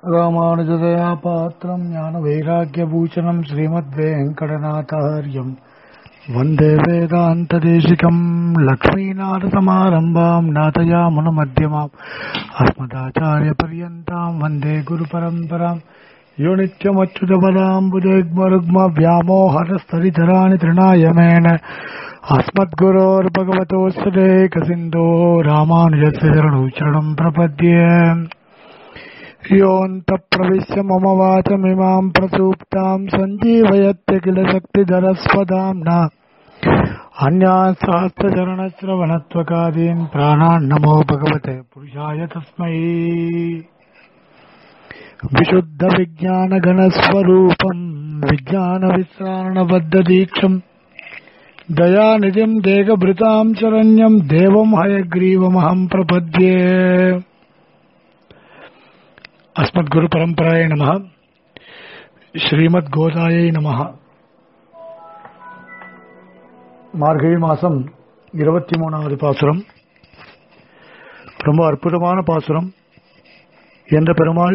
ராமானுஜதயா பாத்திரம் ஞான வைராக்கியபூஷணம் ஸ்ரீமத் வெங்கடநாதாரியம் வந்தே வேதாந்த தேசிகம் லக்ஷ்மீநாதசமாரம்பாம் நாதயாமுன மத்தியமாம் அஸ்மதாச்சாரிய பரியந்தாம் வந்தே குரு பரம்பராம் யோ நித்யமச்சுதபதாம்புஜக்மருக்ம व्यामोहरस्तरिधराणि तृणायमेन अस्मद्गुरोर्भगवतोऽस्तेकसिन्धो रामानुजस्य चरणौ शरणम् प्रपद्ये योऽन्तप्रविश्य मम वाचमिमाम् प्रसूप्ताम् सञ्जीवयत्य किल शक्तिधरस्वदाम्ना अन्यान् सहस्रचरणश्रवणत्वकादीन् प्राणान् नमो भगवते पुरुषाय तस्मै विशुद्धविज्ञानगणस्वरूपम् विज्ञानविश्राणबद्धदीक्षम् दयानिधिम् देहभृताम् शरण्यम् देवम् हयग्रीवमहम् प्रपद्ये अस्मद्गुरुपरम्परायै नमः ஸ்ரீமத்கோதாயை நமஹ மார்கழி மாசம் இருபத்தி மூணாவது பாசுரம் ரொம்ப அற்புதமான பாசுரம் என்ற பெருமாள்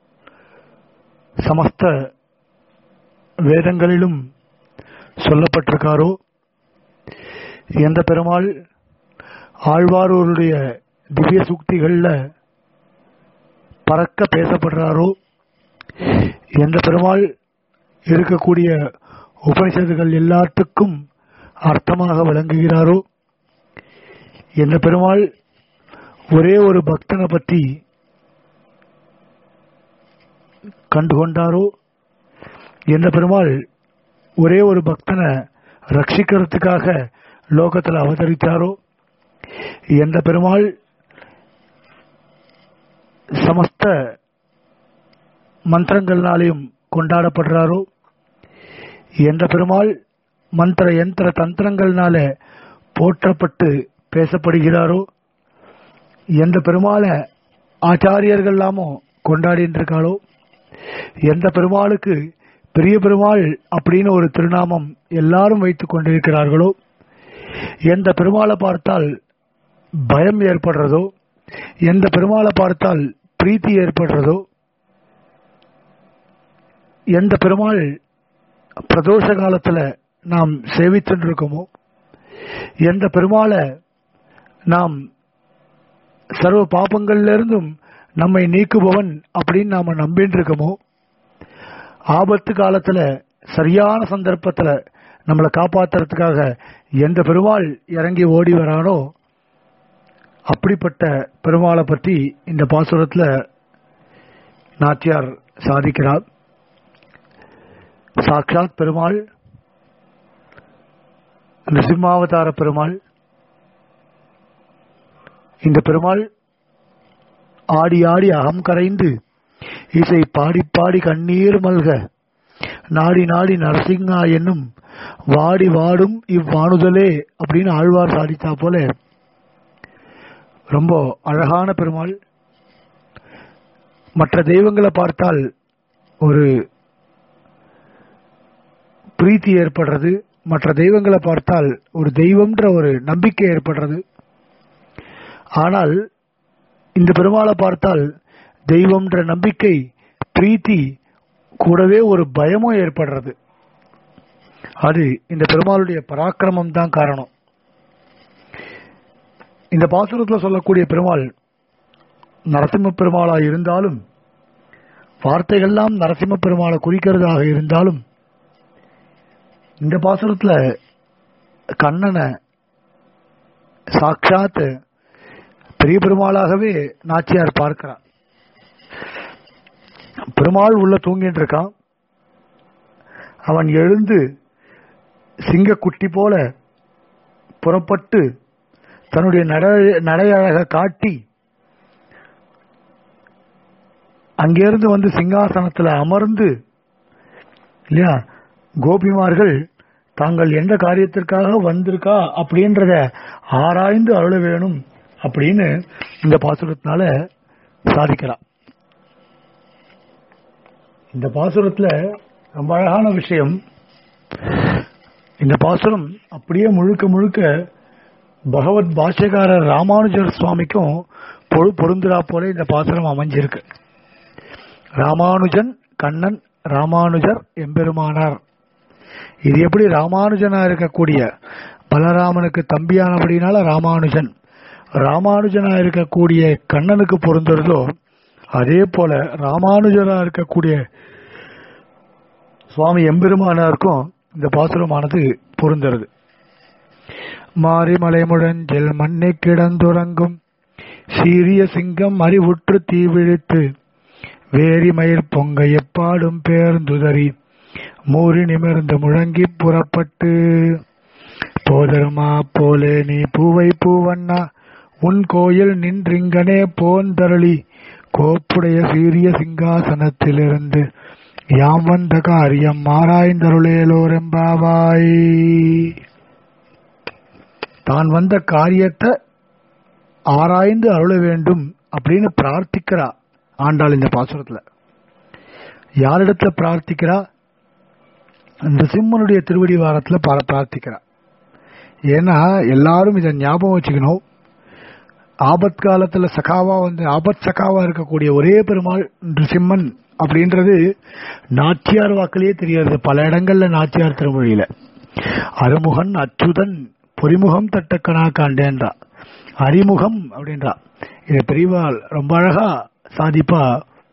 சமஸ்த வேதங்களிலும் சொல்லப்பட்டிருக்காரோ எந்த பெருமாள் ஆழ்வாரோருடைய திவ்ய சுக்திகள்ல பறக்க பேசப்படுறாரோ எந்த பெருமாள் இருக்கக்கூடிய உபனிஷத்துகள் எல்லாத்துக்கும் அர்த்தமாக விளங்குகிறாரோ எந்த பெருமாள் ஒரே ஒரு பக்தனை பற்றி கண்டுகொண்டாரோ எந்த பெருமாள் ஒரே ஒரு பக்தனை ரட்சிக்கிறதுக்காக லோகத்தில் அவதரித்தாரோ எந்த பெருமாள் சமஸ்த மந்திரங்கள்னாலையும் கொண்டாடப்படுறாரோ எந்த பெருமாள் மந்திர யந்திர தந்திரங்கள்னால போற்றப்பட்டு பேசப்படுகிறாரோ எந்த பெருமாளை ஆச்சாரியர்கள் எல்லாமும் கொண்டாடிட்டு இருக்காளோ எந்த பெருமாளுக்கு பெரிய பெருமாள் அப்படின்னு ஒரு திருநாமம் எல்லாரும் வைத்துக் கொண்டிருக்கிறார்களோ எந்த பெருமாளை பார்த்தால் பயம் ஏற்படுறதோ எந்த பெருமாளை பார்த்தால் பிரீத்தி ஏற்படுறதோ எந்த பெருமாள் பிரதோஷ காலத்துல நாம் சேவிச்சுட்டு இருக்கோமோ எந்த பெருமாளை நாம் சர்வ பாபங்கள்ல இருந்தும் நம்மை நீக்குபவன் அப்படின்னு நாம நம்பின்னு இருக்கோமோ ஆபத்து காலத்துல சரியான சந்தர்ப்பத்துல நம்மளை காப்பாத்துறதுக்காக எந்த பெருமாள் இறங்கி ஓடி வரானோ அப்படிப்பட்ட பெருமாளை பற்றி இந்த பாசுரத்துல நாச்சியார் சாதிக்கிறார் சாட்சாத் பெருமாள் நிசிம்மாவதார பெருமாள் இந்த பெருமாள் ஆடி ஆடி அகம் கரைந்து இசை பாடி பாடி கண்ணீர் மல்க நாடி நாடி நரசிங்கா என்னும் வாடி வாடும் இவ்வாணுதலே அப்படின்னு ஆழ்வார் சாதித்தா போல ரொம்ப அழகான பெருமாள் மற்ற தெய்வங்களை பார்த்தால் ஒரு பிரீத்தி ஏற்படுறது மற்ற தெய்வங்களை பார்த்தால் ஒரு தெய்வம்ன்ற ஒரு நம்பிக்கை ஏற்படுறது ஆனால் இந்த பெருமாளை பார்த்தால் தெய்வம்ன்ற நம்பிக்கை பிரீத்தி கூடவே ஒரு பயமும் ஏற்படுறது அது இந்த பெருமாளுடைய பராக்கிரமம் தான் காரணம் இந்த பாசுரத்தில் சொல்லக்கூடிய பெருமாள் நரசிம்ம பெருமாளா இருந்தாலும் வார்த்தைகள்லாம் நரசிம்ம பெருமாளை குறிக்கிறதாக இருந்தாலும் இந்த பாசுரத்துல கண்ணனை சாட்சாத் பெரிய பெருமாளாகவே நாச்சியார் பார்க்கிறார் பெருமாள் உள்ள தூங்கிட்டு இருக்கான் அவன் எழுந்து சிங்கக்குட்டி போல புறப்பட்டு தன்னுடைய நடையழக காட்டி அங்கிருந்து வந்து சிங்காசனத்தில் அமர்ந்து இல்லையா கோபிமார்கள் தாங்கள் எந்த காரியத்திற்காக வந்திருக்கா அப்படின்றத ஆராய்ந்து அருள வேணும் அப்படின்னு இந்த பாசுரத்தினால சாதிக்கலாம் இந்த பாசுரத்துல ரொம்ப அழகான விஷயம் இந்த பாசுரம் அப்படியே முழுக்க முழுக்க பகவத் பாஷ்யக்காரர் ராமானுஜர் சுவாமிக்கும் பொரு பொருந்துரா போல இந்த பாசுரம் அமைஞ்சிருக்கு ராமானுஜன் கண்ணன் ராமானுஜர் எம்பெருமானார் இது எப்படி ராமானுஜனா இருக்கக்கூடிய பலராமனுக்கு தம்பியானபடினால ராமானுஜன் ராமானுஜனா இருக்கக்கூடிய கண்ணனுக்கு பொருந்துறதோ அதே போல ராமானுஜரா இருக்கக்கூடிய சுவாமி எம்பெருமானாருக்கும் இந்த பாசுரமானது பொருந்துறது மாரிமலை முழஞ்சில் மண்ணை கிடந்துறங்கும் சீரிய சிங்கம் அறிவுற்று தீவிழித்து வேரி மயிர் பொங்க எப்பாடும் பேர்ந்துதறி மூறி நிமிர்ந்து முழங்கி புறப்பட்டு போதருமா போலே நீ பூவை பூவண்ணா உன் கோயில் நின்றிங்கனே போந்தருளி கோப்புடைய சீரிய சிங்காசனத்திலிருந்து யாம் வந்த காரியம் மாறாய்ந்தருளேலோரெம்பாவாய் தான் வந்த காரியத்தை ஆராய்ந்து அருள வேண்டும் அப்படின்னு பிரார்த்திக்கிறா ஆண்டாள் இந்த பாசுரத்துல யாரிடத்துல பிரார்த்திக்கிறா இந்த சிம்மனுடைய திருவடி வாரத்துல பா- பிரார்த்திக்கிறா ஏன்னா எல்லாரும் இதை ஞாபகம் வச்சுக்கணும் ஆபத் காலத்துல சகாவா வந்து ஆபத் சகாவா இருக்கக்கூடிய ஒரே பெருமாள் சிம்மன் அப்படின்றது நாச்சியார் வாக்கிலேயே தெரியாது பல இடங்கள்ல நாச்சியார் திருமொழியில அருமுகன் அச்சுதன் பொறிமுகம் தட்டக்கணா காண்டேன்றா அறிமுகம் அப்படின்றா இது பெரியவாள் ரொம்ப அழகா சாதிப்பா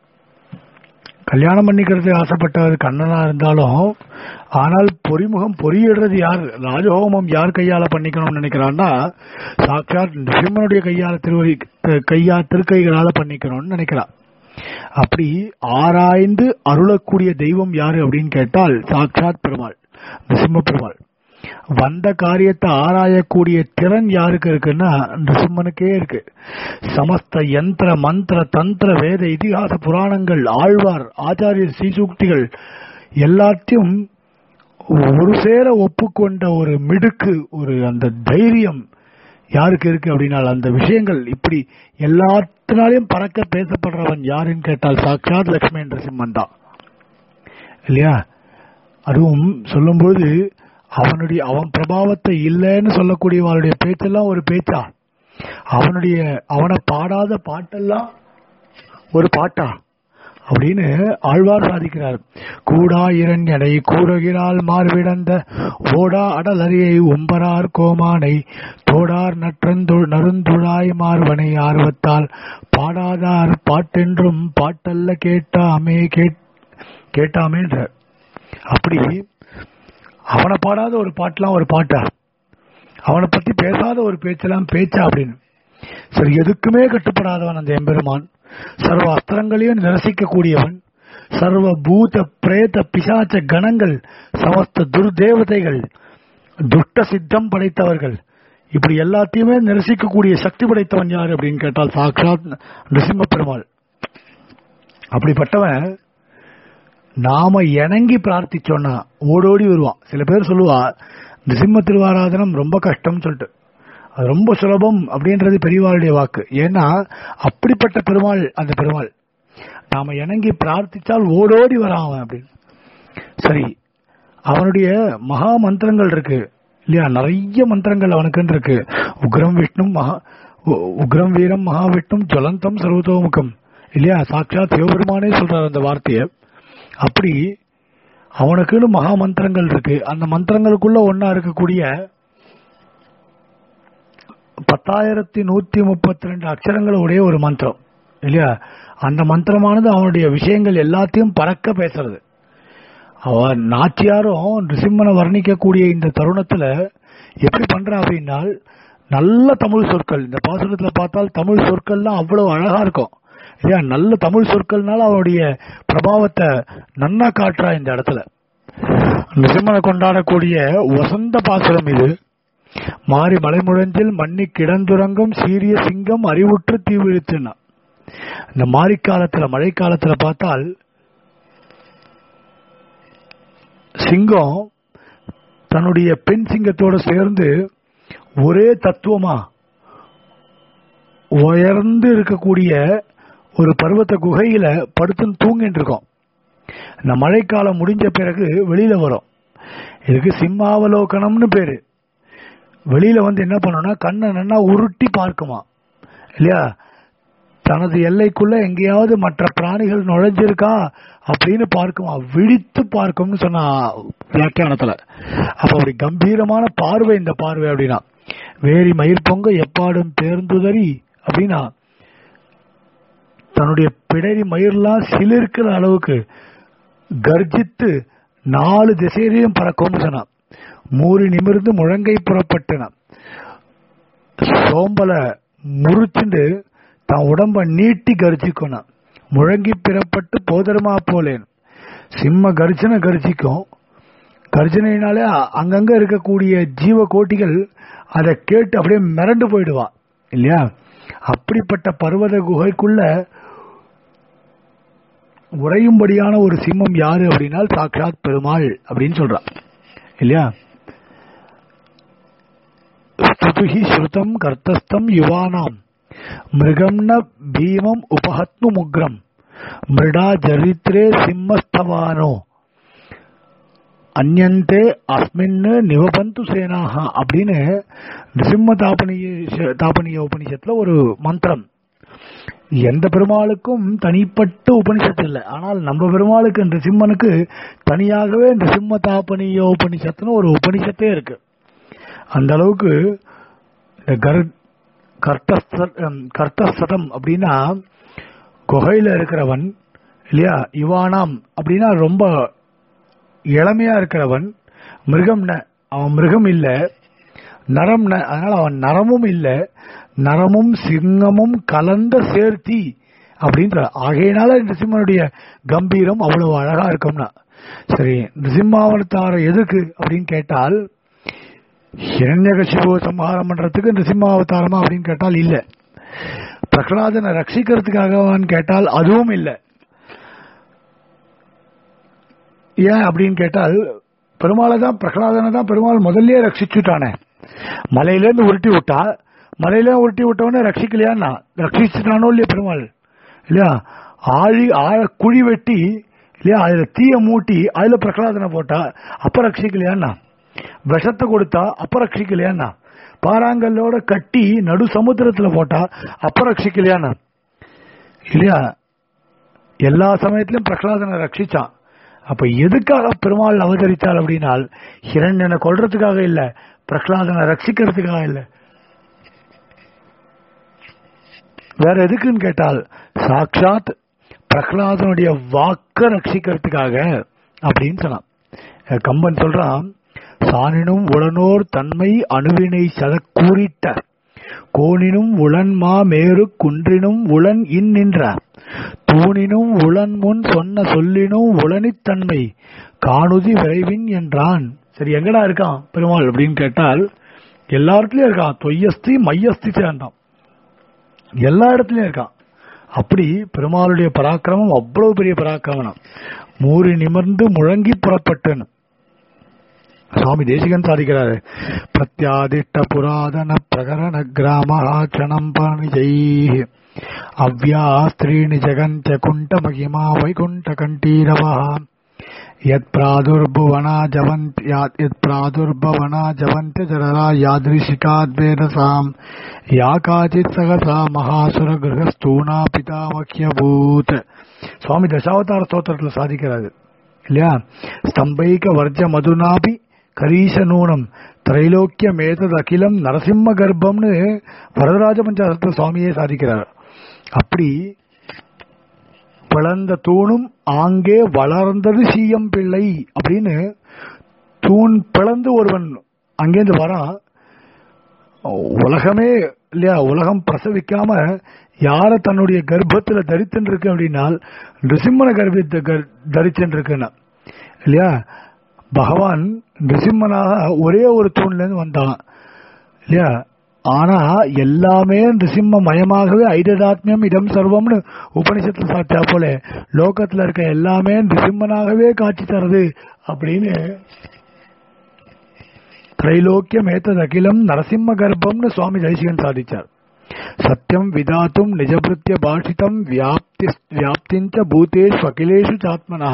கல்யாணம் பண்ணிக்கிறது ஆசைப்பட்டவர் கண்ணனா இருந்தாலும் ஆனால் பொறிமுகம் பொறியிடுறது யார் ராஜஹோமம் யார் கையால பண்ணிக்கணும்னு நினைக்கிறான்னா சாட்சாத் நிருசிம்மனுடைய கையால திருவடி கையா திருக்கைகளால பண்ணிக்கணும்னு நினைக்கிறா அப்படி ஆராய்ந்து அருளக்கூடிய தெய்வம் யாரு அப்படின்னு கேட்டால் சாட்சாத் பெருமாள் நிருசிம்ம பெருமாள் வந்த காரியத்தை ஆராயக்கூடிய திறன் யாருக்கு இருக்குன்னா நிருசிம்மனுக்கே இருக்கு சமஸ்த யந்திர மந்திர தந்திர வேத இதிகாச புராணங்கள் ஆழ்வார் ஆச்சாரிய சீசூக்திகள் எல்லாத்தையும் ஒரு சேர ஒப்புக்கொண்ட ஒரு மிடுக்கு ஒரு அந்த தைரியம் யாருக்கு இருக்கு அப்படின்னா அந்த விஷயங்கள் இப்படி எல்லாத்தினாலையும் பறக்க பேசப்படுறவன் யாருன்னு கேட்டால் சாட்சாத் லட்சுமி நரசிம்மன் தான் இல்லையா அதுவும் சொல்லும்போது அவனுடைய அவன் பிரபாவத்தை இல்லைன்னு சொல்லக்கூடியவனுடைய பேச்செல்லாம் ஒரு பேச்சா அவனுடைய அவனை பாடாத பாட்டெல்லாம் ஒரு பாட்டா அப்படின்னு ஆழ்வார் சாதிக்கிறார் கூடா இரண்டனை கூறுகிறாள் மார்விடந்த ஓடா அடலரியை உம்பரார் கோமானை தோடார் நற்றந்து நருந்துழாய் மார்வனை ஆர்வத்தால் பாடாதார் பாட்டென்றும் பாட்டல்ல கேட்டாமே கேட் கேட்டாமேன்ற அப்படி அவனை பாடாத ஒரு பாட்டெல்லாம் ஒரு பாட்டா அவனை பத்தி பேசாத ஒரு பேச்செல்லாம் பேச்சா அப்படின்னு சரி எதுக்குமே கட்டுப்படாதவன் அந்த எம்பெருமான் சர்வ அஸ்திரங்களையும் நிரசிக்கக்கூடியவன் சர்வ பூத பிரேத பிசாச்ச கணங்கள் சமஸ்த துர்தேவதைகள் துஷ்ட சித்தம் படைத்தவர்கள் இப்படி எல்லாத்தையுமே நிரசிக்கக்கூடிய சக்தி படைத்தவன் யாரு அப்படின்னு கேட்டால் சாக்ஷாத் நிருசிம்ம பெருமாள் அப்படிப்பட்டவன் நாம இணங்கி பிரார்த்திச்சோன்னா ஓடோடி வருவான் சில பேர் சொல்லுவா நிருசிம்ம திருவாராதனம் ரொம்ப கஷ்டம் சொல்லிட்டு அது ரொம்ப சுலபம் அப்படின்றது பெரியவாளுடைய வாக்கு ஏன்னா அப்படிப்பட்ட பெருமாள் அந்த பெருமாள் நாம இணங்கி பிரார்த்திச்சால் ஓடோடி வரான் அவன் அப்படின்னு சரி அவனுடைய மகா மந்திரங்கள் இருக்கு இல்லையா நிறைய மந்திரங்கள் அவனுக்குன்னு இருக்கு உக்ரம் விஷ்ணும் மகா உ- உக்ரம் வீரம் மகா விஷ்ணும் ஜுவலந்தம் சர்வதோமுகம் இல்லையா சாட்சாத் சிவபெருமானே சொல்றார் அந்த வார்த்தையை அப்படி அவனுக்குன்னு மகா மந்திரங்கள் இருக்கு அந்த மந்திரங்களுக்குள்ள ஒன்னா இருக்கக்கூடிய பத்தாயிரத்தி நூத்தி முப்பத்தி ரெண்டு அக்ஷரங்கள் உடைய ஒரு மந்திரம் இல்லையா அந்த மந்திரமானது அவனுடைய விஷயங்கள் எல்லாத்தையும் பறக்க பேசுறது அவன் நாச்சியாரும் நிருசிம்மனை வர்ணிக்கக்கூடிய இந்த தருணத்துல எப்படி பண்றா அப்படின்னா நல்ல தமிழ் சொற்கள் இந்த பாசுரத்துல பார்த்தால் தமிழ் சொற்கள்லாம் அவ்வளவு அழகா இருக்கும் இல்லையா நல்ல தமிழ் சொற்கள்னால அவனுடைய பிரபாவத்தை நன்னா காட்டுறா இந்த இடத்துல நிருசிம்மனை கொண்டாடக்கூடிய வசந்த பாசுரம் இது மாறி மலைமுழஞ்சில் மண்ணி கிடந்துறங்கும் சீரிய சிங்கம் அறிவுற்று தீவிழித்துனா இந்த மாரிக்காலத்துல மழைக்காலத்துல பார்த்தால் சிங்கம் தன்னுடைய பெண் சிங்கத்தோட சேர்ந்து ஒரே தத்துவமா உயர்ந்து இருக்கக்கூடிய ஒரு பருவத்த குகையில படுத்துன்னு தூங்கிட்டு இருக்கோம் இந்த மழைக்காலம் முடிஞ்ச பிறகு வெளியில வரும் இதுக்கு சிம்மாவலோகனம்னு பேரு வெளியில வந்து என்ன பண்ணும்னா கண்ணை நன்னா உருட்டி பார்க்குமா இல்லையா தனது எல்லைக்குள்ள எங்கேயாவது மற்ற பிராணிகள் நுழைஞ்சிருக்கா அப்படின்னு பார்க்குமா விழித்து பார்க்கும்னு சொன்ன வியாக்கியானத்துல அப்ப அப்படி கம்பீரமான பார்வை இந்த பார்வை அப்படின்னா வேரி மயிர் பொங்க எப்பாடும் தேர்ந்துதறி அப்படின்னா தன்னுடைய பிடரி மயிர்லாம் சிலிர்க்கிற அளவுக்கு கர்ஜித்து நாலு திசையிலையும் பறக்கும்னு சொன்னான் மூறி நிமிர்ந்து முழங்கை புறப்பட்டன சோம்பல முறிச்சுண்டு தான் உடம்ப நீட்டி கர்ஜிக்கணும் முழங்கி பிறப்பட்டு போதரமா போலேன் சிம்ம கர்ஜனை கர்ஜிக்கும் கர்ஜனையினாலே அங்கங்க இருக்கக்கூடிய ஜீவ கோட்டிகள் அதை கேட்டு அப்படியே மிரண்டு போயிடுவா இல்லையா அப்படிப்பட்ட பர்வத குகைக்குள்ள உறையும்படியான ஒரு சிம்மம் யாரு அப்படின்னா சாட்சாத் பெருமாள் அப்படின்னு சொல்றா இல்லையா ஸ்துதுஹி ஸ்ருதம் கர்த்தஸ்தம் யுவானாம் மிருகம் ந பீமம் உபஹத்னு முக்ரம் மிருடா ஜரித்ரே சிம்மஸ்தவானோ அந்யந்தே அஸ்மின்னு நிவபந்து சேனாக அப்படின்னு நிசிம்ம தாபனிய தாபனிய உபனிஷத்துல ஒரு மந்திரம் எந்த பெருமாளுக்கும் தனிப்பட்ட உபனிஷத்து இல்லை ஆனால் நம்ம பெருமாளுக்கு நிருசிம்மனுக்கு தனியாகவே நிருசிம்ம தாபனிய உபனிஷத்துன்னு ஒரு உபனிஷத்தே இருக்கு அந்த அளவுக்கு இந்த கர் கர்த்தசதம் அப்படின்னா குகையில இருக்கிறவன் இல்லையா இவானாம் அப்படின்னா ரொம்ப இளமையா இருக்கிறவன் மிருகம் அவன் மிருகம் இல்ல நரம் அதனால அவன் நரமும் இல்ல நரமும் சிங்கமும் கலந்த சேர்த்தி அப்படின்ற ஆகையினால நிருசிம்மனுடைய கம்பீரம் அவ்வளவு அழகா இருக்கும்னா சரி நிருசிம்மாவதாரம் எதுக்கு அப்படின்னு கேட்டால் ஹிரண்யகசிபு சம்ஹாரம் பண்றதுக்கு நிருசிம்மாவதாரமா அப்படின்னு கேட்டால் இல்ல பிரகலாதனை ரட்சிக்கிறதுக்காகவான்னு கேட்டால் அதுவும் இல்லை ஏன் அப்படின்னு கேட்டால் பெருமாளை தான் பிரகலாதனை தான் பெருமாள் முதல்லயே ரட்சிச்சுட்டானே மலையிலேருந்து உருட்டி விட்டா மலையில உருட்டி விட்டவனே ரட்சிக்கலையான்னா ரட்சிச்சுட்டானோ இல்லையா பெருமாள் இல்லையா ஆழி ஆழ குழி வெட்டி இல்லையா அதுல தீய மூட்டி அதுல பிரகலாதனை போட்டா அப்ப ரட்சிக்கலையான்னா விஷத்தை கொடுத்தா அப்ப ரட்சிக்கலையான்னா பாறாங்கல்லோட கட்டி நடு சமுத்திரத்துல போட்டா அப்ப ரட்சிக்கலையான்னா இல்லையா எல்லா சமயத்திலும் பிரகலாதனை ரட்சிச்சான் அப்ப எதுக்காக பெருமாள் அவதரித்தால் அப்படின்னால் ஹிரண்யனை கொல்றதுக்காக இல்ல பிரகலாதனை ரட்சிக்கிறதுக்காக இல்ல வேற எதுக்குன்னு கேட்டால் சாட்சாத் பிரகலாதனுடைய வாக்க ரட்சிக்கிறதுக்காக அப்படின்னு சொன்னான் கம்பன் சொல்றான் சானினும் உளனோர் தன்மை அணுவினை சதக்கூறிட்ட கோணினும் உளன் மா மேரு குன்றினும் உளன் இன் நின்ற தூணினும் உளன் முன் சொன்ன சொல்லினும் உளனித்தன்மை காணுதி விரைவின் என்றான் சரி எங்கடா இருக்கான் பெருமாள் அப்படின்னு கேட்டால் எல்லா இடத்துலயும் இருக்கான் தொய்யஸ்தி மையஸ்தி சேர்ந்தான் எல்லா இடத்துலயும் இருக்கான் அப்படி பெருமாளுடைய பராக்கிரமம் அவ்வளவு பெரிய பராக்கிரமம் மூறி நிமிர்ந்து முழங்கி புறப்பட்டேன் சுவாமி தேசிகன் சாதிக்கிறாரு பிரத்யாதிஷ்ட புராதன பிரகரண கிராமணம் பணிஜை அவ்யாஸ்திரீணி ஜகந்த குண்ட மகிமா வைகுண்ட கண்டீரவா யத் பிராதுர்புவனா ஜவந்த் யத் பிராதுர்பவனா ஜவந்த ஜரரா யாதிருஷிகாத்வேதசாம் யா காச்சித் சகசா மகாசுர கிரகஸ்தூனா பிதாமக்கியபூத் சுவாமி தசாவதார ஸ்தோத்திரத்தில் சாதிக்கிறாரு இல்லையா ஸ்தம்பைக வர்ஜ மதுனாபி கரீச நூனம் திரைலோக்கியமேதது அகிலம் நரசிம்ம கர்ப்பம்னு வரதராஜ பஞ்சாசத்துல சுவாமியே சாதிக்கிறார் அப்படி பிளந்த தூணும் ஆங்கே வளர்ந்தது சீயம் பிள்ளை அப்படின்னு தூண் பிளந்து ஒருவன் அங்கேருந்து வரான் உலகமே இல்லையா உலகம் பிரசவிக்காம யார தன்னுடைய கர்ப்பத்துல தரித்துன்னு இருக்கு அப்படின்னால் நிருசிம்மன கர்ப்பத்தை தரிச்சுன்னு இருக்குன்னா இல்லையா பகவான் நிருசிம்மனாக ஒரே ஒரு தூண்ல இருந்து வந்தான் இல்லையா ஆனா எல்லாமே நிருசிம்ம மயமாகவே ஐததாத்மியம் இடம் சர்வம்னு உபனிஷத்துல சாத்தியா போல லோகத்துல இருக்க எல்லாமே நிருசிம்மனாகவே காட்சி தருது அப்படின்னு திரைலோக்கியம் ஏத்தது அகிலம் நரசிம்ம கர்ப்பம்னு சுவாமி ஜெய்சிகன் சாதிச்சார் சத்தியம் விதாத்தும் நிஜபிருத்திய பாஷிதம் வியாப்தி வியாப்திஞ்ச பூதேஷு அகிலேஷு சாத்மனா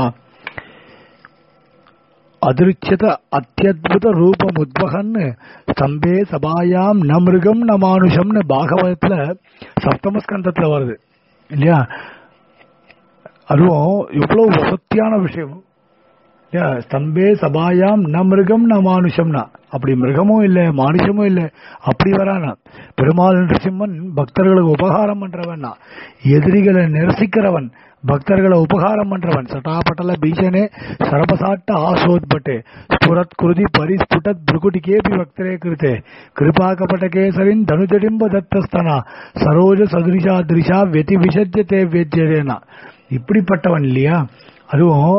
அதிருச்சத அத்தியுத ரூபம் உத்வகன் ஸ்தம்பே சபாயாம் ந மிருகம் ந மானுஷம்னு பாகவதத்துல சப்தமஸ்கந்தத்துல வருது இல்லையா அதுவும் எவ்வளவு வசத்தியான விஷயம் இல்லையா ஸ்தம்பே சபாயாம் ந மிருகம் ந மானுஷம்னா அப்படி மிருகமும் இல்லை மானுஷமும் இல்லை அப்படி வரானா பெருமாள் நரசிம்மன் பக்தர்களுக்கு உபகாரம் பண்றவன் எதிரிகளை நிரசிக்கிறவன் பக்தர்களை உபகாரம் பண்றவன் சட்டாபட்டல பீஷனே சரபசாட்ட ஆசோத்பட்டே ஸ்புரத் குருதி பரிஸ்புட்டத் புருகுட்டி கேபி பக்தரே கிருத்தே கிருபாகப்பட்ட கேசரின் தனுஜடிம்ப தத்தஸ்தனா சரோஜ சதுரிஷா திரிஷா வெதி விசஜ்யத்தே வேத்தியதேனா இப்படிப்பட்டவன் இல்லையா அதுவும்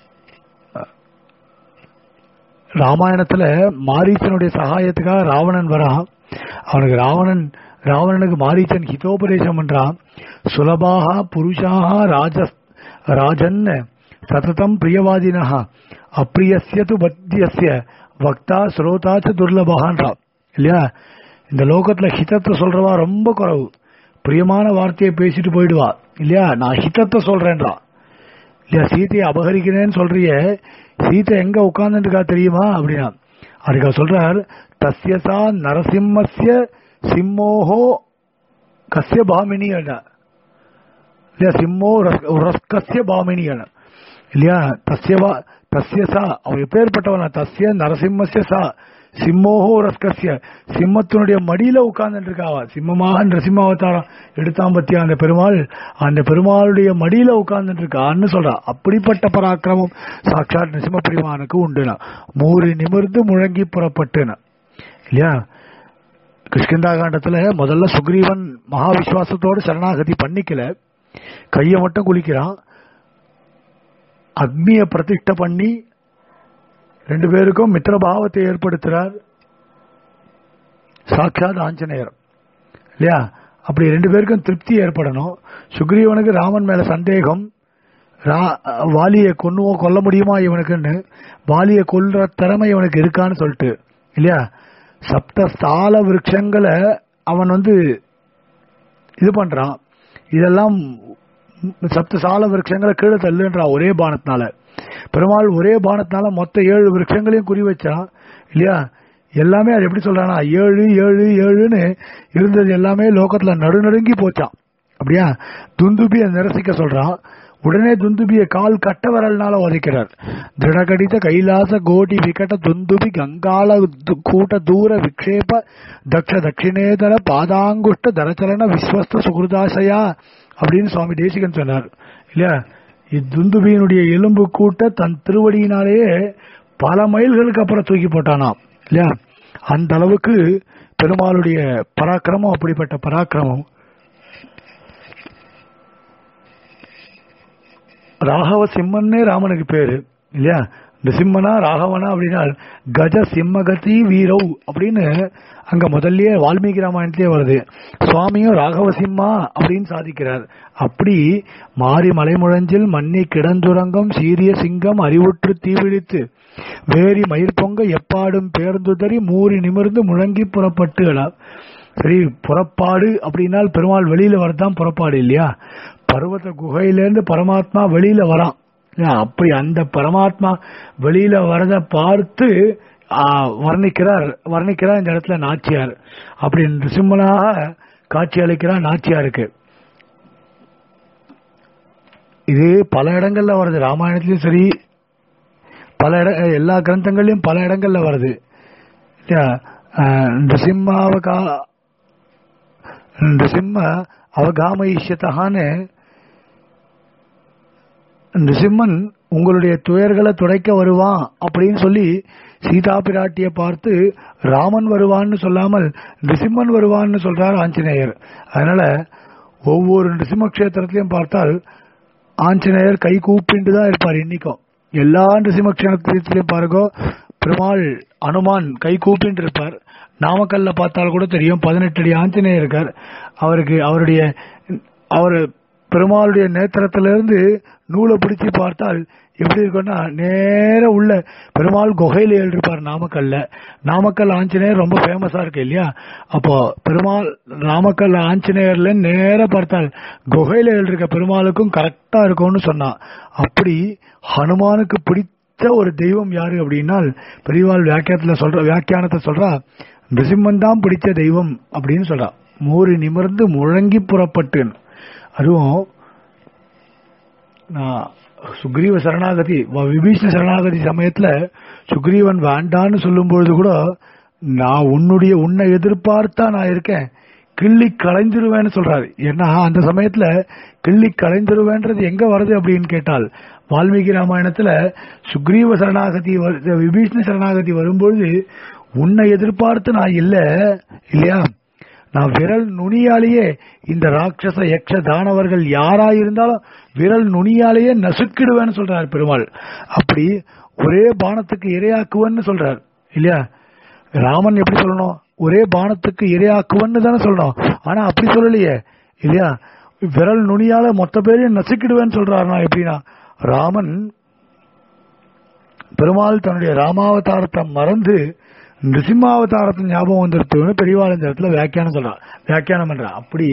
ராமாயணத்துல மாரீச்சனுடைய சகாயத்துக்காக ராவணன் வரான் அவனுக்கு ராவணன் ராவணனுக்கு மாரீச்சன் ஹிதோபதேசம் பண்றான் சுலபாக புருஷாக ராஜ ராஜன் சததம் பிரியவாதினா அப்பிரியசிய து பத்தியசிய வக்தா ஸ்ரோதா ச துர்லபகான்றான் இல்லையா இந்த லோகத்துல ஹிதத்தை சொல்றவா ரொம்ப குறைவு பிரியமான வார்த்தையை பேசிட்டு போயிடுவா இல்லையா நான் ஹிதத்தை சொல்றேன்றா இல்லையா சீதையை அபகரிக்கிறேன்னு சொல்றிய சீதை எங்க உட்கார்ந்துருக்கா தெரியுமா அப்படின்னா அதுக்கு சொல்றார் தஸ்யசா நரசிம்மஸ்ய சிம்மோஹோ கஸ்ய பாமினி இல்லையா சிம்மோ ரஸ்கஸ்ய பாமினி இல்லையா தஸ்யவா தஸ்யசா அவன் எப்பேற்பட்டவனா தஸ்ய நரசிம்மஸ்ய சா சிம்மோஹோ ரஸ்கஸ்ய சிம்மத்தினுடைய மடியில உட்கார்ந்துட்டு இருக்காவா சிம்மமாக நரசிம்ம அவதாரம் எடுத்தான் பத்தியா அந்த பெருமாள் அந்த பெருமாளுடைய மடியில உட்கார்ந்துட்டு இருக்கான்னு சொல்றா அப்படிப்பட்ட பராக்கிரமம் சாட்சாத் நரசிம்ம பெருமானுக்கு உண்டுனா மூறு நிமிர்ந்து முழங்கி புறப்பட்டுன இல்லையா கிருஷ்ணந்தா காண்டத்துல முதல்ல சுக்ரீவன் மகா விசுவாசத்தோடு சரணாகதி பண்ணிக்கல கைய மட்டும் குளிக்கிறான் அக்னிய பிரதிஷ்ட பண்ணி ரெண்டு பேருக்கும் மித்திரபாவத்தை ஏற்படுத்துறார் சாட்சாத் ஆஞ்சநேயர் இல்லையா அப்படி ரெண்டு பேருக்கும் திருப்தி ஏற்படணும் சுக்ரீவனுக்கு ராமன் மேல சந்தேகம் வாலியை கொன்னுவோ கொல்ல முடியுமா இவனுக்குன்னு வாலியை கொல்ற திறமை இவனுக்கு இருக்கான்னு சொல்லிட்டு இல்லையா சப்த ஸ்தால விரக்ஷங்களை அவன் வந்து இது பண்றான் இதெல்லாம் சப்த சால விரக்ஷங்களை கீழே தள்ளுன்றான் ஒரே பானத்தினால பெருமாள் ஒரே பானத்தினால மொத்த ஏழு விரக்ஷங்களையும் குறி வச்சான் இல்லையா எல்லாமே அது எப்படி சொல்றானா ஏழு ஏழு ஏழுன்னு இருந்தது எல்லாமே லோகத்துல நடுநடுங்கி போச்சான் அப்படியா துந்துபிய நிரசிக்க சொல்றான் உடனே துந்துபிய கால் கட்ட விரல்னால உதைக்கிறார் திருடகடித கைலாச கோடி விகட துந்துபி கங்கால கூட்ட தூர விக்ஷேப தக்ஷ தட்சிணேதர பாதாங்குஷ்ட தரச்சலன விஸ்வஸ்த சுகிருதாசயா அப்படின்னு சுவாமி தேசிகன் சொன்னார் இல்லையா இத்துந்துபியினுடைய எலும்பு கூட்ட தன் திருவடியினாலேயே பல மைல்களுக்கு அப்புறம் தூக்கி போட்டானாம் இல்லையா அந்த அளவுக்கு பெருமாளுடைய பராக்கிரமம் அப்படிப்பட்ட பராக்கிரமம் ராகவ சிம்மன்னே ராமனுக்கு பேரு இல்லையா இந்த சிம்மனா ராகவனா அப்படின்னா கஜ சிம்மகதி வீரவ் அப்படின்னு அங்க முதல்லயே வால்மீகி ராமாயணத்திலே வருது சுவாமியும் ராகவ சிம்மா அப்படின்னு சாதிக்கிறார் அப்படி மாறி மலைமுழஞ்சில் மண்ணி கிடந்துறங்கம் சீரிய சிங்கம் அறிவுற்று தீவிழித்து வேரி மயிர் பொங்க எப்பாடும் பேர்ந்துதறி மூறி நிமிர்ந்து முழங்கி புறப்பட்டு சரி புறப்பாடு அப்படின்னால் பெருமாள் வெளியில வரதான் புறப்பாடு இல்லையா பர்வத குகையிலேருந்து பரமாத்மா வெளியில வரான் அப்படி அந்த பரமாத்மா வெளியில வரத பார்த்து வர்ணிக்கிறார் வர்ணிக்கிறார் இந்த இடத்துல நாச்சியார் அப்படி நிருசிம்மனாக காட்சி அளிக்கிறார் நாச்சியாருக்கு இது பல இடங்கள்ல வருது ராமாயணத்திலயும் சரி பல இட எல்லா கிரந்தங்கள்லயும் பல இடங்கள்ல வருது நிருசிம்மாவகா நிருசிம்ம அவகாமயிஷத்தகான்னு நிருசிம்மன் உங்களுடைய துயர்களை துடைக்க வருவான் அப்படின்னு சொல்லி சீதா பிராட்டிய பார்த்து ராமன் வருவான்னு சொல்லாமல் நிருசிம்மன் வருவான்னு சொல்றார் ஆஞ்சநேயர் அதனால ஒவ்வொரு நிருசிம்ம கஷேத்திரத்திலையும் பார்த்தால் ஆஞ்சநேயர் கை கூப்பிட்டு தான் இருப்பார் இன்னைக்கும் எல்லா நிருசிம்ம கஷேத்திரத்திலையும் பாருங்க பெருமாள் அனுமான் கை கூப்பிட்டு இருப்பார் நாமக்கல்ல பார்த்தால் கூட தெரியும் பதினெட்டு அடி ஆஞ்சநேயர் இருக்கார் அவருக்கு அவருடைய அவர் பெருமாளுடைய நேத்திரத்திலிருந்து நூலை பிடிச்சி பார்த்தால் எப்படி இருக்கும்னா நேர உள்ள பெருமாள் குகையில எழுதிருப்பார் நாமக்கல்ல நாமக்கல் ஆஞ்சநேயர் ரொம்ப ஃபேமஸா இருக்கு இல்லையா அப்போ பெருமாள் நாமக்கல் ஆஞ்சநேயர்ல நேர பார்த்தால் குகையில எழுதிருக்க பெருமாளுக்கும் கரெக்டா இருக்கும்னு சொன்னான் அப்படி ஹனுமானுக்கு பிடித்த ஒரு தெய்வம் யாரு அப்படின்னால் பெரியவாள் வியாக்கியத்துல சொல்ற வியாக்கியானத்தை சொல்றா நிருசிம்மன் தான் பிடிச்ச தெய்வம் அப்படின்னு சொல்றா மூறி நிமிர்ந்து முழங்கி புறப்பட்டு அதுவும் நான் சுக்ரீவ சரணாகதி வ- விபீஷண சரணாகதி சமயத்துல சுக்ரீவன் வேண்டான்னு சொல்லும் பொழுது கூட நான் உன்னுடைய உன்னை எதிர்பார்த்தா நான் இருக்கேன் கிள்ளி களைஞ்சிருவேன்னு சொல்றாரு ஏன்னா அந்த சமயத்துல கிள்ளி களைஞ்சிருவேன்றது எங்க வருது அப்படின்னு கேட்டால் வால்மீகி ராமாயணத்துல சுக்ரீவ சரணாகதி வரு- விபீஷண சரணாகதி வரும்பொழுது உன்னை எதிர்பார்த்து நான் இல்ல இல்லையா நான் விரல் நுனியாலேயே இந்த ராட்சச யக்ஷ தானவர்கள் யாரா இருந்தாலும் விரல் நுனியாலேயே நசுக்கிடுவேன்னு சொல்றார் பெருமாள் அப்படி ஒரே பானத்துக்கு இரையாக்குவன்னு சொல்றார் இல்லையா ராமன் எப்படி சொல்லணும் ஒரே பானத்துக்கு இரையாக்குவன்னு தானே சொல்லணும் ஆனா அப்படி சொல்லலையே இல்லையா விரல் நுனியால மொத்த பேரையும் நசுக்கிடுவேன்னு சொல்றாருனா எப்படின்னா ராமன் பெருமாள் தன்னுடைய ராமாவதாரத்தை மறந்து நிருசிம்மாவதாரத்தின் ஞாபகம் வந்துருத்துன்னு பெரியவாள் இந்த இடத்துல வியாக்கியானம் சொல்றான் வியாக்கியானம் பண்றான் அப்படி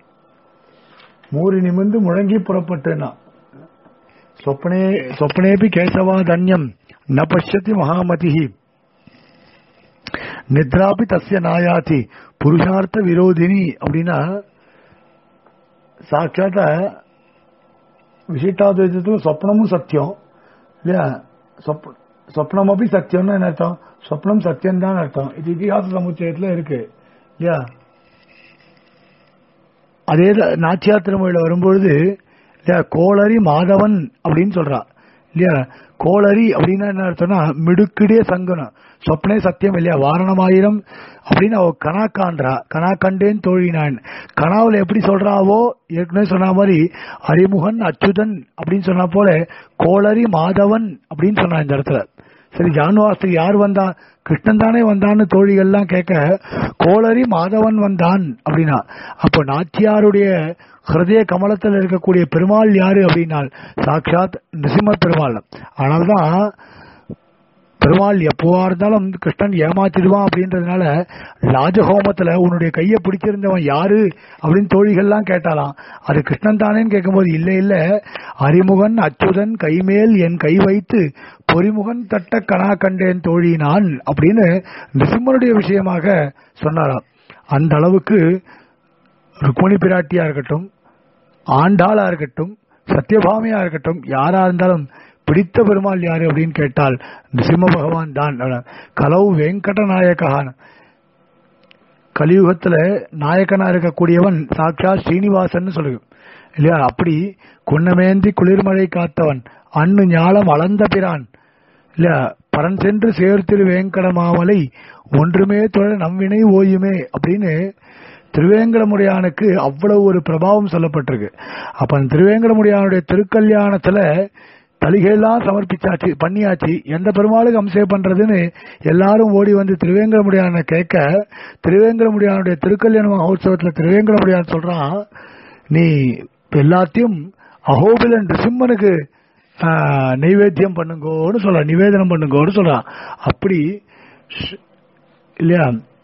மூறி நிமிர்ந்து முழங்கி புறப்பட்டுனா சொப்பனே சொப்பனேபி கேசவா தன்யம் ந பஷ்யதி மகாமதி நித்ராபி தஸ்ய நாயாதி புருஷார்த்த விரோதினி அப்படின்னா சாட்சாத்த விசிட்டாத்வைதத்துல சொப்னமும் சத்தியம் இல்லையா சொப் சொப்னம் அப்படி சத்தியம்னு என்ன அர்த்தம் சொப்னம் சத்தியம் தான் அர்த்தம் இது இதிகாச சமுச்சயத்துல இருக்கு இல்லையா அதே தான் நாச்சியார் திருமொழியில வரும்பொழுது இல்லையா கோளரி மாதவன் அப்படின்னு சொல்றா இல்லையா கோளரி அப்படின்னா என்ன அர்த்தம்னா மிடுக்கிடே சங்கனம் சொப்னே சத்தியம் இல்லையா வாரணமாயிரம் அப்படின்னு அவ கனா காண்றா கனா கண்டேன் தோழினான் கனாவுல எப்படி சொல்றாவோ ஏற்கனவே சொன்ன மாதிரி அறிமுகன் அச்சுதன் அப்படின்னு சொன்னா போல கோளரி மாதவன் அப்படின்னு சொன்னா இந்த இடத்துல சரி ஜான்வாஸ்து யார் வந்தா கிருஷ்ணன் தானே வந்தான்னு தோழிகள்லாம் கேட்க கோளரி மாதவன் வந்தான் அப்படின்னா அப்போ நாச்சியாருடைய ஹிருதய கமலத்தில் இருக்கக்கூடிய பெருமாள் யாரு அப்படின்னால் சாட்சாத் நிசிம்ம பெருமாள் ஆனால்தான் பெருமாள் எப்போவா இருந்தாலும் கிருஷ்ணன் ஏமாத்திடுவான் அப்படின்றதுனால ராஜஹோமத்துல உன்னுடைய கையை பிடிச்சிருந்தவன் யாரு அப்படின்னு தோழிகள்லாம் கேட்டாலாம் அது கிருஷ்ணன் தானேன்னு கேட்கும்போது இல்ல இல்ல அறிமுகன் அச்சுதன் கைமேல் என் கை வைத்து பொறிமுகன் தட்ட கணா கண்டேன் தோழி நான் அப்படின்னு நிசிம்மனுடைய விஷயமாக சொன்னாராம் அந்த அளவுக்கு ருக்மணி பிராட்டியா இருக்கட்டும் ஆண்டாளா இருக்கட்டும் சத்யபாமியா இருக்கட்டும் யாரா இருந்தாலும் பிடித்த பெருமாள் யாரு அப்படின்னு கேட்டால் நிசிம்ம பகவான் தான் கலவு வெங்கட நாயகான் கலியுகத்துல நாயக்கனா இருக்கக்கூடியவன் சாட்சா ஸ்ரீனிவாசன் சொல்லுது இல்லையா அப்படி குன்னமேந்தி குளிர்மழை காத்தவன் அண்ணு ஞாலம் அளந்த பிரான் இல்லையா பரன் சென்று சேர்த்திரு வேங்கடமாமலை ஒன்றுமே தொழ நம்வினை ஓயுமே அப்படின்னு திருவேங்கடமுடையானுக்கு அவ்வளவு ஒரு பிரபாவம் சொல்லப்பட்டிருக்கு அப்ப அந்த திருவேங்கடமுடையானுடைய திருக்கல்யாணத்துல தலிகையெல்லாம் சமர்ப்பிச்சாச்சு பண்ணியாச்சு எந்த பெருமாளுக்கு அம்சம் பண்றதுன்னு எல்லாரும் ஓடி வந்து திருவேங்கடமுடியான கேட்க திருவேங்கடமுடியானுடைய திருக்கல்யாண மகோத்சவத்துல திருவேங்கடமுடியான் சொல்றான் நீ எல்லாத்தையும் அகோபிலன் ரிசிம்மனுக்கு ஆஹ், நைவேத்தியம் பண்ணுங்கோன்னு சொல்ற நிவேதனம் பண்ணுங்கோன்னு சொல்றான் அப்படி ஷ்- இல்லையா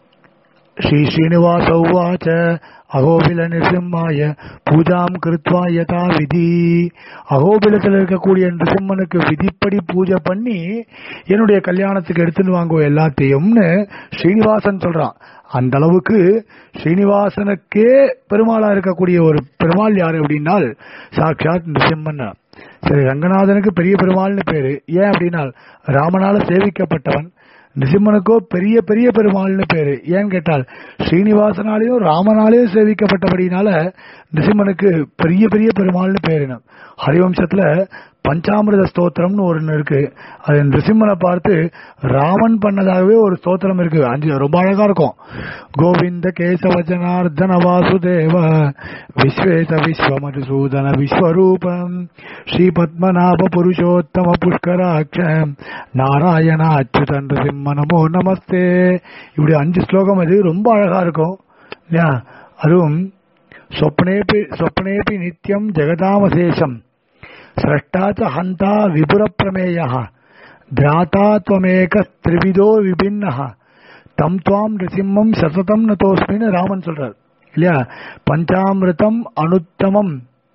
ஸ்ரீ ஸ்ரீனிவாச உவாச்ச அகோபில நிருசிம்மாய பூஜாம் கிருத்வா யதா விதி அகோபிலத்தில் இருக்கக்கூடிய நிருசிம்மனுக்கு விதிப்படி பூஜை பண்ணி என்னுடைய கல்யாணத்துக்கு எடுத்துன்னு வாங்கோ எல்லாத்தையும்னு ஸ்ரீனிவாசன் சொல்றான் அந்த அளவுக்கு ஸ்ரீனிவாசனுக்கே பெருமாளா இருக்கக்கூடிய ஒரு பெருமாள் யாரு அப்படின்னால் சாட்சாத் நிருசிம்மன் சரி ரங்கநாதனுக்கு பெரிய பெருமாள்னு பேரு ஏன் அப்படின்னால் ராமனால சேவிக்கப்பட்டவன் நிசிம்மனுக்கோ பெரிய பெரிய பெருமாள்னு பேரு ஏன்னு கேட்டால் ஸ்ரீனிவாசனாலையும் ராமனாலையும் சேவிக்கப்பட்டபடினால நிசிம்மனுக்கு பெரிய பெரிய பெருமாள்னு பேரினம் ஹரிவம்சத்துல பஞ்சாமிரத ஸ்தோத்திரம்னு ஒன்று இருக்கு அது நிருசிம்மனை பார்த்து ராமன் பண்ணதாகவே ஒரு ஸ்தோத்திரம் இருக்கு அஞ்சு ரொம்ப அழகா இருக்கும் கோவிந்த கேசவ ஜனார்தன வாசுதேவ விஸ்வேச விஸ்வமதுசூதன விஸ்வரூபம் ஸ்ரீ பத்மநாப புருஷோத்தம புஷ்கராட்ச நாராயண அச்சுதன் நிருசிம்ம நமோ நமஸ்தே இப்படி அஞ்சு ஸ்லோகம் அது ரொம்ப அழகா இருக்கும் இல்லையா அதுவும் சொப்னேபி சொப்னேபி நித்யம் ஜெகதாமசேஷம் स्रष्टा च हन्ता विपुरप्रमेयः ध्राता त्वमेक त्रिविधो विभिन्नः தம் துவாம் நிருசிம்மம் சததம் நதோஸ்மின்னு ராமன் சொல்றார் இல்லையா பஞ்சாமிருதம் அனுத்தமம்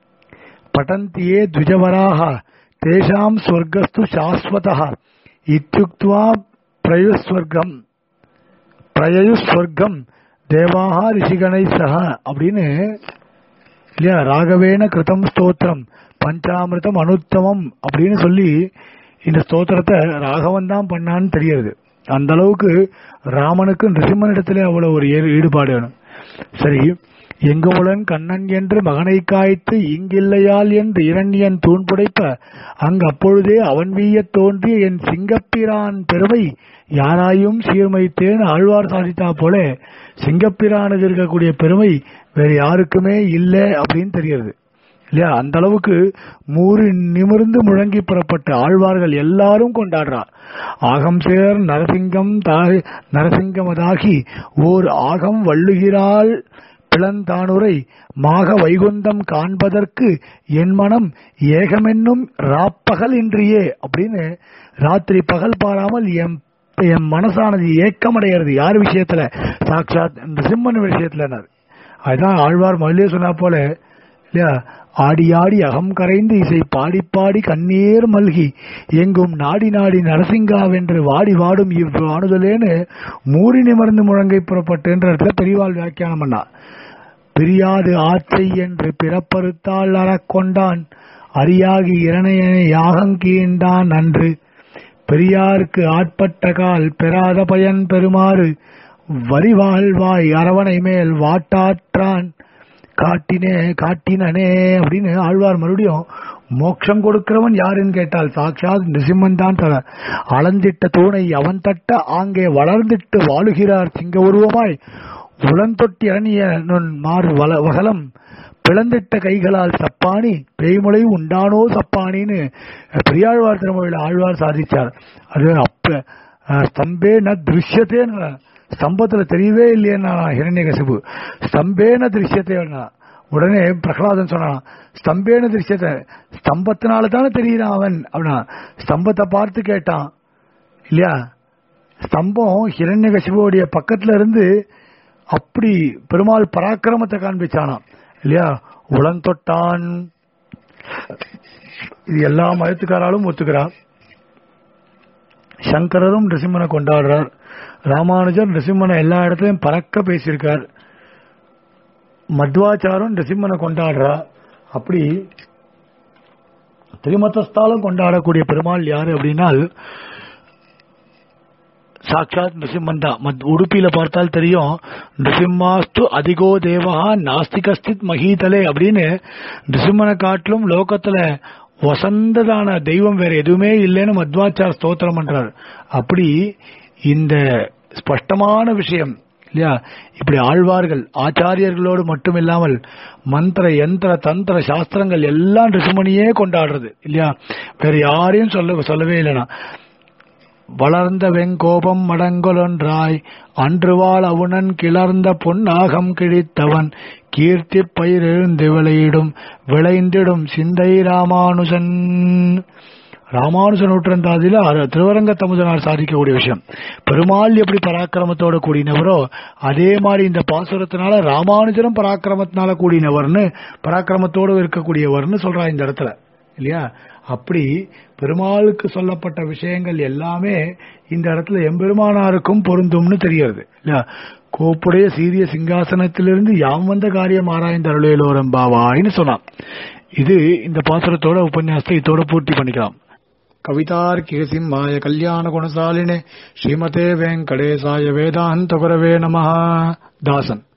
பட்டந்தியே த்விஜவராக தேஷாம் ஸ்வர்கஸ்து சாஸ்வதா இத்தியுக்த்வா பிரயுஸ்வர்க்கம் பிரயுஸ்வர்க்கம் தேவாக ரிஷிகணை சக அப்படின்னு இல்லையா ராகவேன கிருதம் ஸ்தோத்திரம் பஞ்சாமிர்தம் அனுத்தமம் அப்படின்னு சொல்லி இந்த ஸ்தோத்திரத்தை ராகவன் தான் பண்ணான்னு தெரியுது அந்த அளவுக்கு ராமனுக்கு நிருசிம்மனிடத்திலே அவ்வளவு ஒரு ஈடு- ஈடுபாடு வேணும் சரி எங்குமுலன் கண்ணன் என்று மகனை காய்த்து இங்கில்லையால் என்று இரண்டியன் தூண் புடைப்ப அங்கு அப்பொழுதே அவன் வீயத் தோன்றிய என் சிங்கப்பிரான் பெருமை யாராயும் சீர்மைத்தேன் ஆழ்வார் சாதித்தா போல சிங்கப்பிரானுக்கு இருக்கக்கூடிய பெருமை வேற யாருக்குமே இல்லை அப்படின்னு தெரிகிறது இல்லையா அந்த அளவுக்கு மூறு நிமிர்ந்து முழங்கி புறப்பட்ட ஆழ்வார்கள் எல்லாரும் கொண்டாடுறார் ஆகம் சேர் நரசிங்கம் தாய் நரசிங்கமதாகி ஓர் ஆகம் வள்ளுகிறாள் பிளந்தானுரை மாக வைகுந்தம் காண்பதற்கு என் மனம் ஏகமென்னும் ராப்பகல் இன்றியே அப்படின்னு ராத்திரி பகல் பாராமல் என் என் மனசானது ஏக்கமடைகிறது யார் விஷயத்துல சாட்சாத் இந்த சிம்மன் விஷயத்துல அதுதான் ஆழ்வார் மகளிரே சொன்னா போல இல்லையா ஆடி ஆடி அகம் கரைந்து இசை பாடி பாடி கண்ணீர் மல்கி எங்கும் நாடி நாடி நரசிங்காவென்று வாடி வாடும் இவ்வாணுதலேன்னு மூறி நிமர்ந்து முழங்கை புறப்பட்டுன்ற இடத்துல பெரியவாள் வியாக்கியானம் பண்ணா பிரியாது ஆற்றை என்று பிறப்பறுத்தாள் அறக்கொண்டான் அரியாகி இரணையனை யாகங்கீண்டான் அன்று பெரியாருக்கு ஆட்பட்ட கால் பெறாத பயன் பெறுமாறு வரிவாழ்வாய் அரவணை மேல் வாட்டாற்றான் காட்டினே காட்டினனே அப்படின்னு ஆழ்வார் மறுபடியும் மோட்சம் கொடுக்கிறவன் யாருன்னு கேட்டால் சாட்சாத் நிசிம்மன் தான் தர அளந்திட்ட தூணை அவன் தட்ட ஆங்கே வளர்ந்திட்டு வாழுகிறார் சிங்க உருவமாய் உளந்தொட்டி அணிய நுண் மாறு வல வகலம் பிளந்திட்ட கைகளால் சப்பானி பேய்முளை உண்டானோ சப்பானின்னு பெரியாழ்வார் திருமொழியில் ஆழ்வார் சாதிச்சார் அது அப்ப அஹ், ஸ்தம்பே ந திருஷ்யத்தேன்னு ஸ்தம்பத்துல தெரியவே இல்லையேன்னா ஹிரண்யகசிபு ஸ்தம்பேன திருஷ்யத்தேன்னா உடனே பிரகலாதன் சொன்னான் ஸ்தம்பேன திருஷ்யத்தை ஸ்தம்பத்தினால தானே தெரியுறான் அவன் அப்படின்னா ஸ்தம்பத்தை பார்த்து கேட்டான் இல்லையா ஸ்தம்பம் ஹிரண்யகசிபுடைய பக்கத்துல இருந்து அப்படி பெருமாள் பராக்கிரமத்தை காண்பிச்சானாம் இல்லையா உளந்தொட்டான் இது எல்லா மதத்துக்காராலும் ஒத்துக்கிறார் சங்கரரும் நிருசிம்மனை கொண்டாடுறார் ராமானுஜர் நிருசிம்மனை எல்லா இடத்துலயும் பறக்க பேசியிருக்கார் மத்வாச்சாரம் நிருசிம்மனை கொண்டாடுறார் அப்படி திரிமத்தஸ்தாலும் கொண்டாடக்கூடிய பெருமாள் யாரு அப்படின்னால் சாட்சாத் நிருசிம்மன் தான் மத் உடுப்பியில பார்த்தால் தெரியும் நிருசிம்மாஸ்து அதிகோ தேவா நாஸ்திகஸ்தித் மகீதலே அப்படின்னு நிருசிம்மனை காட்டிலும் லோகத்துல வசந்ததான தெய்வம் வேற எதுவுமே இல்லைன்னு மத்வாச்சார் ஸ்தோத்திரம் பண்றார் அப்படி இந்த ஸ்பஷ்டமான விஷயம் இல்லையா இப்படி ஆழ்வார்கள் ஆச்சாரியர்களோடு மட்டும் இல்லாமல் மந்திர யந்திர தந்திர சாஸ்திரங்கள் எல்லாம் ரிசுமணியே கொண்டாடுறது இல்லையா வேற யாரையும் சொல்ல சொல்லவே இல்லைனா வளர்ந்த வெங்கோபம் மடங்கொலொன்றாய் அன்று வாழ் அவுணன் கிளர்ந்த பொன்னாகம் கிழித்தவன் கீர்த்தி பயிரெழுந்து விளையிடும் விளைந்திடும் சிந்தை ராமானுஜன் ராமானுஜன் நூற்றந்தாதில அது திருவரங்க தமுதனார் சாதிக்கக்கூடிய விஷயம் பெருமாள் எப்படி பராக்கிரமத்தோட கூடினவரோ அதே மாதிரி இந்த பாசுரத்தினால ராமானுஜரும் பராக்கிரமத்தினால கூடினவர்னு பராக்கிரமத்தோடு இருக்கக்கூடியவர்னு சொல்றா இந்த இடத்துல இல்லையா அப்படி பெருமாளுக்கு சொல்லப்பட்ட விஷயங்கள் எல்லாமே இந்த இடத்துல எம்பெருமானாருக்கும் பொருந்தும்னு தெரிகிறது இல்லையா கோப்புடைய சீரிய சிங்காசனத்திலிருந்து யாம் வந்த காரியம் ஆராய்ந்த அருளேலோரம்பாவாயின்னு சொன்னான் இது இந்த பாசுரத்தோட உபன்யாசத்தை இதோட பூர்த்தி பண்ணிக்கலாம் கவிதார்க்கிக சிம்மாய கல்யாண குணசாலினே ஸ்ரீமதே வெங்கடேசாய வேதாந்த குரவே நமஹ தாசன்